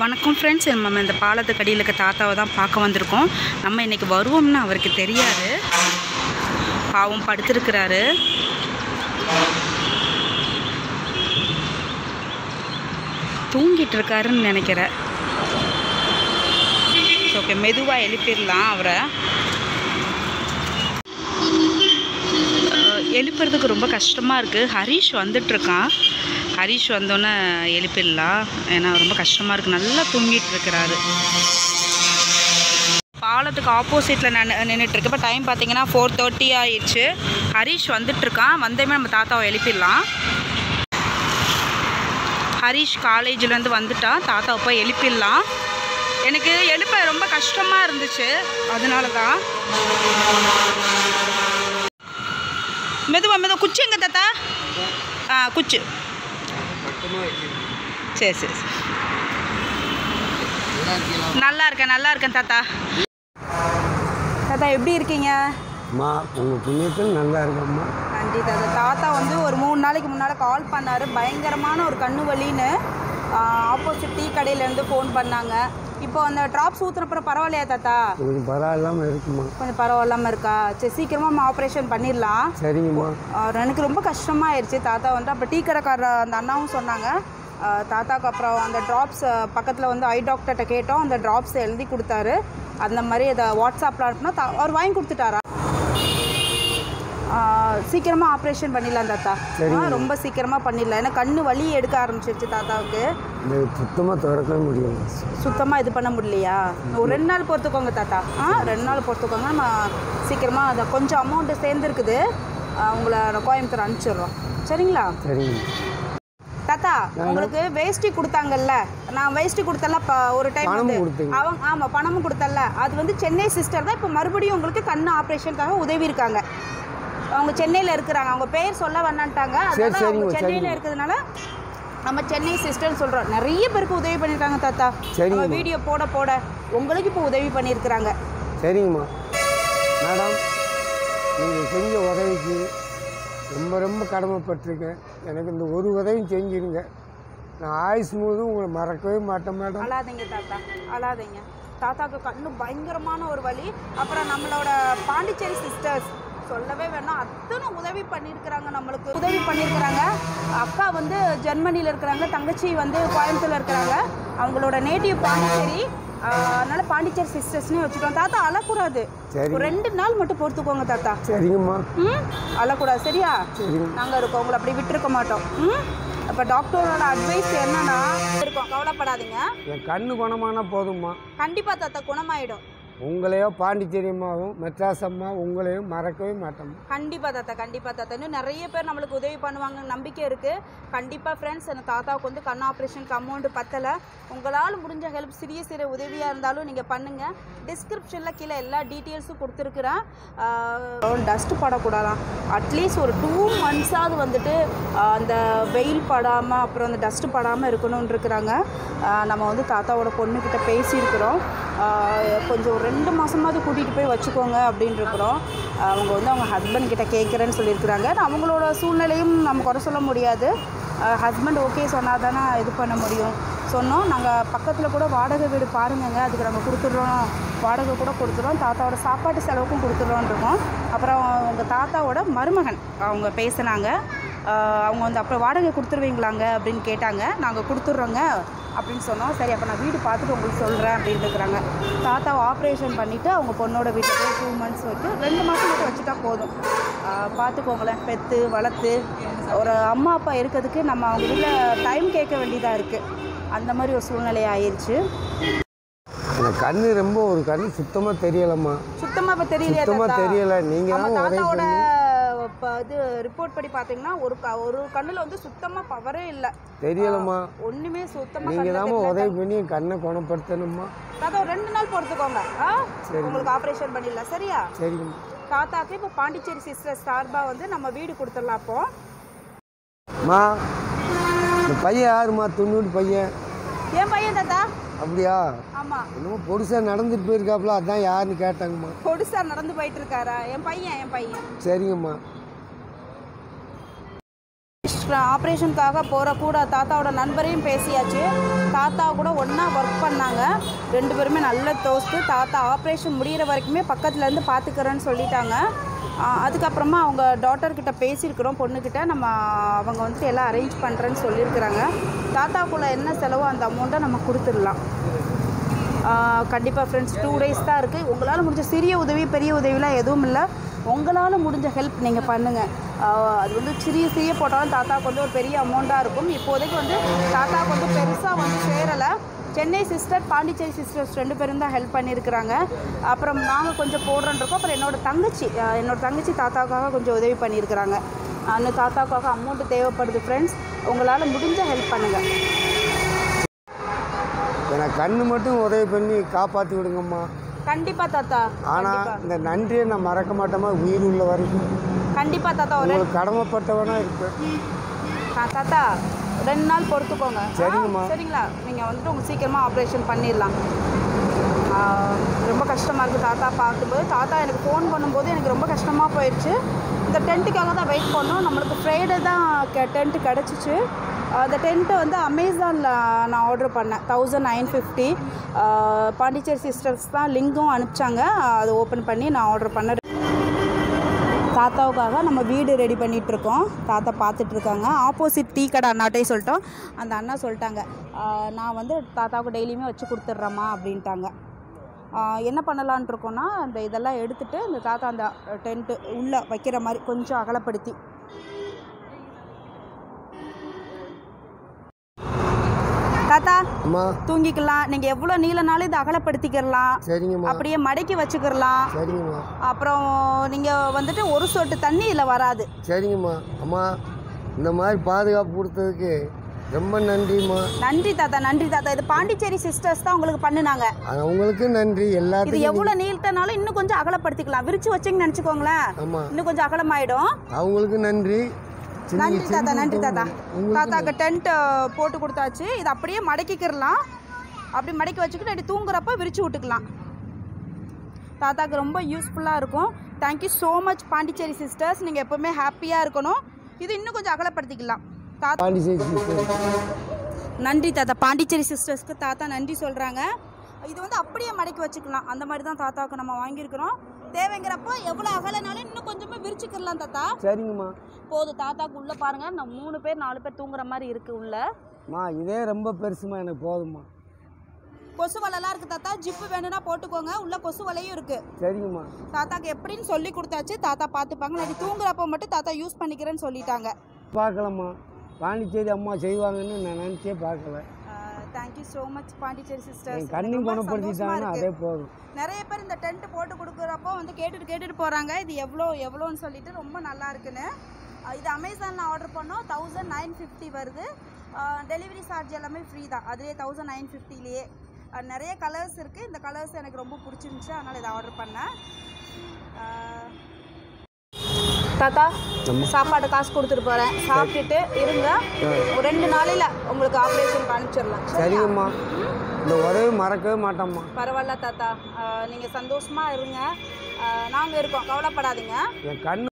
வணக்கம் ஃப்ரெண்ட்ஸ் நம்ம இந்த பாலத்துக்கு அடியில் இருக்க தாத்தாவை தான் பார்க்க வந்திருக்கோம் நம்ம இன்னைக்கு வருவோம்னு அவருக்கு தெரியாது பாவம் படுத்திருக்கிறாரு தூங்கிட்டு இருக்காருன்னு நினைக்கிறேன் ஓகே மெதுவாக எழுப்பிடலாம் அவரை அஹ், எழுப்புறதுக்கு ரொம்ப கஷ்டமாக இருக்குது ஹரீஷ் வந்துட்டுருக்கான் ஹரீஷ் வந்தோன்னே எழுப்பிடலாம் ஏன்னா ரொம்ப கஷ்டமாக இருக்குது நல்லா தூங்கிட்டு இருக்கிறாரு பாலத்துக்கு ஆப்போசிட்டில் நான் நின்றுட்டுருக்கு இப்போ டைம் பார்த்தீங்கன்னா ஃபோர் தேர்ட்டி ஆயிடுச்சு ஹரீஷ் வந்துட்டுருக்கான் வந்தேமே நம்ம தாத்தாவை எழுப்பிடலாம் ஹரீஷ் காலேஜ்லேருந்து வந்துட்டான் தாத்தாவை போய் எழுப்பிடலாம் எனக்கு எழுப்ப ரொம்ப கஷ்டமாக இருந்துச்சு அதனால தான் மெதுவா மெதுவா குச்சி எங்க தாத்தா ஆ குச்சி சரி சரி சரி. நல்லா இருக்கேன் நல்லா இருக்கேன் தாத்தா தாத்தா எப்படி இருக்கீங்க அம்மா உங்கள் புண்ணியத்தில் நல்லா இருக்கம்மா நன்றி தாத்தா தாத்தா வந்து ஒரு மூணு நாளைக்கு முன்னால் கால் பண்ணார் பயங்கரமான ஒரு கண்ணு வலின்னு ஆப்போசிட் டீ கடையிலேருந்து ஃபோன் பண்ணாங்க இப்போ அந்த ட்ராப்ஸ் ஊற்றுனப்புறம் பரவாயில்லையா தாத்தா கொஞ்சம் பரவாயில்லாமல் இருக்குமா கொஞ்சம் பரவாயில்லாமல் இருக்கா சரி சீக்கிரமாக நம்ம ஆப்ரேஷன் பண்ணிடலாம் சரிங்கம்மா ஆஹ் எனக்கு ரொம்ப கஷ்டமாயிருச்சு தாத்தா வந்து அப்போ டீ கடைக்காரர் அந்த அண்ணாவும் சொன்னாங்க ஆஹ் தாத்தாக்கு அப்புறம் அந்த ட்ராப்ஸ் பக்கத்தில் வந்து ஐ டாக்டர்கிட்ட கேட்டோம் அந்த ட்ராப்ஸ் எழுதி கொடுத்தாரு அந்த மாதிரி அதை வாட்ஸ்அப்பில் அனுப்புனா தா அவர் வாங்கி கொடுத்துட்டாரா ஆஹ் சீக்கிரமா ஆப்ரேஷன் பண்ணிடலாம் தாத்தா ஆ, ரொம்ப சீக்கிரமா பண்ணிடலாம் ஏன்னா கண்ணு வலி எடுக்க ஆரம்பிச்சிருச்சு தாத்தாவுக்கு இந்த சுத்தமாக திறக்கவே முடியும் சுத்தமாக இது பண்ண முடியலையா ஒரு ரெண்டு நாள் பொறுத்துக்கோங்க தாத்தா ஆ ரெண்டு நாள் பொறுத்துக்கோங்க நம்ம சீக்கிரமாக அதை கொஞ்சம் அமௌண்ட்டு சேர்ந்துருக்குது ஆ, உங்களை நான் கோயம்புத்தூர் அனுப்பிச்சிடுறோம் சரிங்களா சரிங்க தாத்தா உங்களுக்கு வேஷ்டி கொடுத்தாங்கல்ல நான் வேஷ்டி கொடுத்தல இப்போ ஒரு டைம் பணமும் வந்து கொடுத்தீங்க. அவங்க ஆமாம் பணமும் கொடுத்தல அது வந்து சென்னை சிஸ்டர் தான் இப்போ மறுபடியும் உங்களுக்கு கண்ணு ஆப்ரேஷனுக்காக உதவி இருக்காங்க அவங்க சென்னையில் இருக்கிறாங்க அவங்க பேர் சொல்ல வேணான்ட்டாங்க அதனால சரிங்க, அவங்க சென்னையில் சரிங்க. இருக்கிறதுனால நம்ம சென்னை சிஸ்டர்னு சொல்கிறோம் நிறைய பேருக்கு உதவி பண்ணியிருக்காங்க தாத்தா சரிங்க. நம்ம வீடியோ போட போட உங்களுக்கு இப்போ உதவி பண்ணியிருக்கிறாங்க சரிங்கம்மா மேடம் நீங்கள் செஞ்ச உதவிக்கு ரொம்ப ரொம்ப கடமைப்பட்டிருக்கேன் எனக்கு இந்த ஒரு உதவியும் செஞ்சிருங்க நான் ஆயுஸ் முழுதும் உங்களை மறக்கவே மாட்டேன் மேடம் அழாதீங்க தாத்தா அழாதீங்க தாத்தாக்கு கண்ணு பயங்கரமான ஒரு வலி அப்புறம் நம்மளோட பாண்டிச்சேரி சிஸ்டர்ஸ் சொல்லவே வேணாம் அத்தனை உதவி பண்ணியிருக்கிறாங்க நம்மளுக்கு உதவி பண்ணியிருக்கிறாங்க அக்கா வந்து ஜெர்மனியில் இருக்கிறாங்க தங்கச்சி வந்து கோயம்புத்தூர்ல இருக்கிறாங்க அவங்களோட நேட்டிவ் பாண்டிச்சேரி ஆஹ் அதனால பாண்டிச்சேரி சிஸ்டர்ஸ்னே வச்சுட்டோம் தாத்தா அழக்கூடாது சரி ஒரு ரெண்டு நாள் மட்டும் பொறுத்துக்கோங்க தாத்தா சரிங்கம்மா ம் அழக்கூடாது சரியா சரிங்க நாங்கள் இருக்கோம் உங்களை அப்படி விட்டுருக்க மாட்டோம் ம் அப்போ டாக்டரோட அட்வைஸ் என்னன்னா இருக்கோம் கவலைப்படாதீங்க என் கண்ணு குணமானா போதும்மா கண்டிப்பாக தாத்தா குணமாயிடும் உங்களையோ பாண்டிச்சேரி அம்மாவும் மெட்ராஸ் அம்மா உங்களையும் மறக்கவே மாட்டோம்மா கண்டிப்பாக தாத்தா கண்டிப்பாக தாத்தா இன்னும் நிறைய பேர் நம்மளுக்கு உதவி பண்ணுவாங்கன்னு நம்பிக்கை இருக்குது கண்டிப்பாக ஃப்ரெண்ட்ஸ் எனக்கு தாத்தாவுக்கு வந்து கண் ஆப்ரேஷனுக்கு அமௌண்ட் பத்தலை உங்களால் முடிஞ்ச ஹெல்ப் சிறிய சிறிய உதவியாக இருந்தாலும் நீங்கள் பண்ணுங்கள் டிஸ்கிரிப்ஷனில் கீழே எல்லா டீட்டெயில்ஸும் கொடுத்துருக்குறேன் டஸ்ட்டு படக்கூடாதான் அட்லீஸ்ட் ஒரு டூ மந்த்ஸாவது வந்துட்டு ஆஹ், அந்த வெயில் படாமல் அப்புறம் அந்த டஸ்ட்டு படாமல் இருக்கணும்னு இருக்கிறாங்க ஆஹ், நம்ம வந்து தாத்தாவோட பொண்ணுக்கிட்ட பேசியிருக்கிறோம் ஆஹ், கொஞ்சம் ஒரு ரெண்டு மாதமாவது கூட்டிகிட்டு போய் வச்சுக்கோங்க அப்படின்னு இருக்கிறோம் அவங்க வந்து அவங்க ஹஸ்பண்ட் கிட்ட கேட்குறேன்னு சொல்லியிருக்கிறாங்க அவங்களோட சூழ்நிலையும் நம்ம குறை சொல்ல முடியாது ஹஸ்பண்ட் ஓகே சொன்னால் தானே இது பண்ண முடியும் சொன்னோம் நாங்கள் பக்கத்தில் கூட வாடகை வீடு பாருங்கங்க அதுக்கு நாங்கள் கொடுத்துட்றோம் வாடகை கூட கொடுத்துறோம் தாத்தாவோட சாப்பாட்டு செலவுக்கும் கொடுத்துட்றோன்னு இருக்கோம் அப்புறம் உங்கள் தாத்தாவோட மருமகன் அவங்க பேசுனாங்க ஆஹ் அவங்க வந்து அப்புறம் வாடகை கொடுத்துருவீங்களாங்க அப்படின்னு கேட்டாங்க நாங்கள் கொடுத்துட்றோங்க அப்படின்னு சொன்னோம் சரி அப்போ நான் வீடு பார்த்துட்டு உங்களுக்கு சொல்கிறேன் அப்படின்னு இருக்கிறாங்க தாத்தாவை ஆப்ரேஷன் பண்ணிவிட்டு அவங்க பொண்ணோட வீட்டுக்கு போய் டூ மந்த்ஸ் வச்சு ரெண்டு மாதம் மட்டும் வச்சுட்டா போதும் ஆஹ் பார்த்துக்கோங்களேன் பெற்று வளர்த்து ஒரு அம்மா அப்பா இருக்கிறதுக்கு நம்ம அவங்க வீட்டில் டைம் கேட்க வேண்டியதாக இருக்குது அந்த மாதிரி ஒரு சூழ்நிலை ஆயிடுச்சு எனக்கு கண்ணு ரொம்ப ஒரு கண்ணு சுத்தமாக தெரியலம்மா சுத்தமாக இப்போ தெரியலையா சுத்தமாக தாத்தா? தெரியல நீங்கள் நம்ம தான் உதவி தாத்தாவோட பண்ணி இப்போ இது ரிப்போர்ட் படி பார்த்தீங்கன்னா ஒரு க ஒரு கண்ணில் வந்து சுத்தமாக பவரே இல்லை தெரியலம்மா ஒன்றுமே சுத்தமாக நீங்கள் தாம்மா உதவி பண்ணி என் கண்ணை குணப்படுத்தணும்மா தாத்தா ஒரு ரெண்டு நாள் பொறுத்துக்கோங்க ஆ சரி. உங்களுக்கு ஆப்ரேஷன் பண்ணிடலாம் சரியா சரிங்கம்மா தாத்தாக்கு இப்போ பாண்டிச்சேரி சிஸ்டர் சார்பாக வந்து நம்ம வீடு கொடுத்துடலாம் அப்போ மா இந்த பையன் யாரும்மா துண்ணூறு பையன் என் பையன் தாத்தா அப்படியா ஆமாம் என்னமோ பொடிசாக நடந்துட்டு போயிருக்காப்புல அதான் யாருன்னு கேட்டாங்கம்மா பொடுசா நடந்து போயிட்டு இருக்காரா என் பையன் என் பையன் சரிங்கம்மா ஆப்ரேஷனுக்காக போகிற கூட தாத்தாவோட நண்பரையும் பேசியாச்சு தாத்தா கூட ஒன்றா ஒர்க் பண்ணாங்க ரெண்டு பேருமே நல்ல தோஸ்து தாத்தா ஆப்ரேஷன் முடிகிற வரைக்குமே பக்கத்துல இருந்து பார்த்துக்கிறேன்னு சொல்லிட்டாங்க ஆ, அதுக்கப்புறமா அவங்க டாட்டர் கிட்ட பேசியிருக்கிறோம் பொண்ணுக்கிட்ட நம்ம அவங்க வந்துட்டு எல்லாம் அரேஞ்ச் பண்ணுறேன்னு சொல்லியிருக்கிறாங்க தாத்தாக்குள்ள என்ன செலவோ அந்த அமௌண்ட்டை நம்ம கொடுத்துடலாம் கண்டிப்பாக ஃப்ரெண்ட்ஸ் டூ டேஸ் தான் இருக்குது உங்களால் முடிஞ்ச சிறிய உதவி பெரிய உதவிலாம் எதுவும் இல்லை உங்களால் முடிஞ்ச ஹெல்ப் நீங்கள் பண்ணுங்கள் அது வந்து சிறிய சிறிய போட்டாலும் தாத்தாவுக்கு வந்து ஒரு பெரிய அமௌண்ட்டாக இருக்கும் இப்போதைக்கு வந்து தாத்தாவுக்கு வந்து பெருசாக வந்து சேரலை சென்னை சிஸ்டர் பாண்டிச்சேரி சிஸ்டர்ஸ் ரெண்டு பேரும் தான் ஹெல்ப் பண்ணியிருக்கிறாங்க அப்புறம் நாங்கள் கொஞ்சம் போடுறோன்றப்போ அப்புறம் என்னோட தங்கச்சி அஹ், என்னோட தங்கச்சி தாத்தாவுக்காக கொஞ்சம் உதவி பண்ணியிருக்கிறாங்க அந்த தாத்தாவுக்காக அமௌண்ட்டு தேவைப்படுது ஃப்ரெண்ட்ஸ் உங்களால் முடிஞ்ச ஹெல்ப் பண்ணுங்கள் எனக்கு கண்ணு மட்டும் உதவி பண்ணி காப்பாற்றி விடுங்கம்மா கண்டிப்பாக தாத்தா ஆனால் இந்த நன்றியை நான் மறக்க மாட்டேமா உயிர் உள்ள வரைக்கும் கண்டிப்பாக தாத்தா ஒரு உங்களுக்கு கடமைப்பட்டவனா இருப்பேன் ஆ, தாத்தா ரெண்டு நாள் பொறுத்துக்கோங்க ஆ, சரிங்கம்மா. சரிங்களா நீங்கள் வந்துட்டு உங்களுக்கு சீக்கிரமாக ஆப்ரேஷன் பண்ணிடலாம் ஆ, ரொம்ப கஷ்டமாக இருக்குது தாத்தா பார்க்கும்போது தாத்தா எனக்கு ஃபோன் பண்ணும்போது எனக்கு ரொம்ப கஷ்டமாக போயிடுச்சு இந்த டென்ட்டுக்காக தான் வெயிட் பண்ணோம் நம்மளுக்கு ஃப்ரைடே தான் டென்ட்டு கிடச்சிச்சு அந்த டென்ட்டு வந்து அமேசானில் நான் ஆர்டர் பண்ணேன் thousand nine fifty Pondicherry sisters தான் லிங்கும் அனுப்பிச்சாங்க அதை ஓப்பன் பண்ணி நான் ஆர்டர் பண்ணேன் தாத்தாவுக்காக நம்ம வீடு ரெடி பண்ணிட்டு இருக்கோம் தாத்தா பார்த்துட்டு இருக்காங்க ஆப்போசிட் டீ கடை அண்ணாட்டே சொல்லிட்டோம் அந்த அண்ணா சொல்லிட்டாங்க "ஆஹ், நான் வந்து தாத்தாவுக்கு டெய்லியுமே வச்சு கொடுத்துட்றேம்மா அப்படின்ட்டாங்க ஆஹ், என்ன பண்ணலான்ட்டு இருக்கோன்னா அந்த இதெல்லாம் எடுத்துட்டு இந்த தாத்தா அந்த டென்ட்டு உள்ளே வைக்கிற மாதிரி கொஞ்சம் அகலப்படுத்தி தாத்தா அம்மா தூங்கிக்கலாம் நீங்கள் எவ்வளோ நீளனாலும் இதை அகலப்படுத்திக்கிறலாம் சரிங்கம்மா அப்படியே மடக்கி வச்சுக்கிறலாம் சரிங்கம்மா அப்புறம் நீங்கள் வந்துட்டு ஒரு சொட்டு தண்ணி இதில் வராது சரிங்கம்மா அம்மா இந்த மாதிரி பாதுகாப்பு கொடுத்ததுக்கு ரொம்ப நன்றிம்மா நன்றி தாத்தா நன்றி தாத்தா இது பாண்டிச்சேரி சிஸ்டர்ஸ் தான் உங்களுக்கு பண்ணுனாங்க அவங்களுக்கு நன்றி இது எல்லாத்துக்கும் எவ்வளோ நீட்டனாலும் இன்னும் கொஞ்சம் அகலப்படுத்திக்கலாம் விரிச்சு வச்சிங்கன்னு நினச்சிக்கோங்களேன் ஆமாம் இன்னும் கொஞ்சம் அகலமாயிடும் அவங்களுக்கு நன்றி சின்ன- நன்றி தாத்தா நன்றி தாத்தா உங்களுக்கு தாத்தாக்கு டென்ட் போட்டு கொடுத்தாச்சு இது அப்படியே மடக்கிக்கிறலாம் அப்படி மடக்கி வச்சுக்கிட்டு அப்படி தூங்குறப்ப விரிச்சு விட்டுக்கலாம் தாத்தாக்கு ரொம்ப யூஸ்ஃபுல்லாக இருக்கும் thank you so much Pondicherry sisters நீங்கள் எப்போவுமே ஹாப்பியாக இருக்கணும் இது இன்னும் கொஞ்சம் அகலப்படுத்திக்கலாம் தாத்தா பாண்டிச்சேரி sister. நன்றி தாத்தா பாண்டிச்சேரி சிஸ்டர்ஸ்க்கு தாத்தா நன்றி சொல்கிறாங்க இது வந்து அப்படியே மடக்கி வச்சுக்கலாம் அந்த மாதிரி தான் தாத்தாவுக்கு நம்ம வாங்கியிருக்கிறோம் தேவைங்கிறப்போ எவ்வளோ அகலனாலும் இன்னும் கொஞ்சமாக விரிச்சுக்கலாம் தாத்தா சரிங்கம்மா போதும் தாத்தாக்கு உள்ளே பாருங்கள் நம்ம மூணு பேர் நாலு பேர் தூங்குற மாதிரி இருக்குது உள்ள அம்மா இதே ரொம்ப பெருசுமா எனக்கு போதும்மா கொசு வலைலாம் இருக்குது தாத்தா ஜிப்பு வேணும்னா போட்டுக்கோங்க உள்ள கொசு வலையும் இருக்குது சரிங்கம்மா தாத்தாக்கு எப்படின்னு சொல்லி கொடுத்தாச்சு தாத்தா பார்த்துப்பாங்க நான் தூங்குறப்போ மட்டும் தாத்தா யூஸ் பண்ணிக்கிறேன்னு சொல்லிட்டாங்க பார்க்கலாம்மா பாண்டிச்சேரி அம்மா செய்வாங்கன்னு நான் நினச்சே பார்க்கல தேங்க்யூ ஸோ மச் பாண்டிச்சேரி என் சிஸ்டர்ஸ் கண்ணையும் குணப்படுத்திட்டாங்கன்னா அதே போதும் நிறைய பேர் இந்த டென்ட் போட்டு கொடுக்குறப்போ வந்து கேட்டுட்டு கேட்டுட்டு போகிறாங்க இது எவ்வளோ எவ்வளோன்னு சொல்லிட்டு ரொம்ப நல்லா இருக்குன்னு அஹ் இது அமேசானில் ஆர்டர் பண்ணோம் தௌசண்ட் நைன் ஃபிஃப்டி வருது டெலிவரி சார்ஜ் எல்லாமே ஃப்ரீ தான் அதுலேயே தௌசண்ட் நைன் ஃபிஃப்டிலேயே நிறைய கலர்ஸ் இருக்குது இந்த கலர்ஸ் எனக்கு ரொம்ப பிடிச்சிருந்துச்சு அதனால் இதை ஆர்டர் பண்ணேன் அஹ் தாத்தா நம்ம சாப்பாடு காசு கொடுத்துட்டு போகிறேன் சாப்பிட்டுட்டு இருங்க ஒரு ரெண்டு நாளையில் உங்களுக்கு ஆப்ரேஷனுக்கு அனுப்பிச்சிடலாம் சரியா? சரிங்கம்மா இந்த உதவி மறக்கவே மாட்டோம்மா பரவாயில்ல தாத்தா நீங்கள் சந்தோஷமாக இருங்க நாங்கள் இருக்கோம் கவலைப்படாதீங்க என் கண்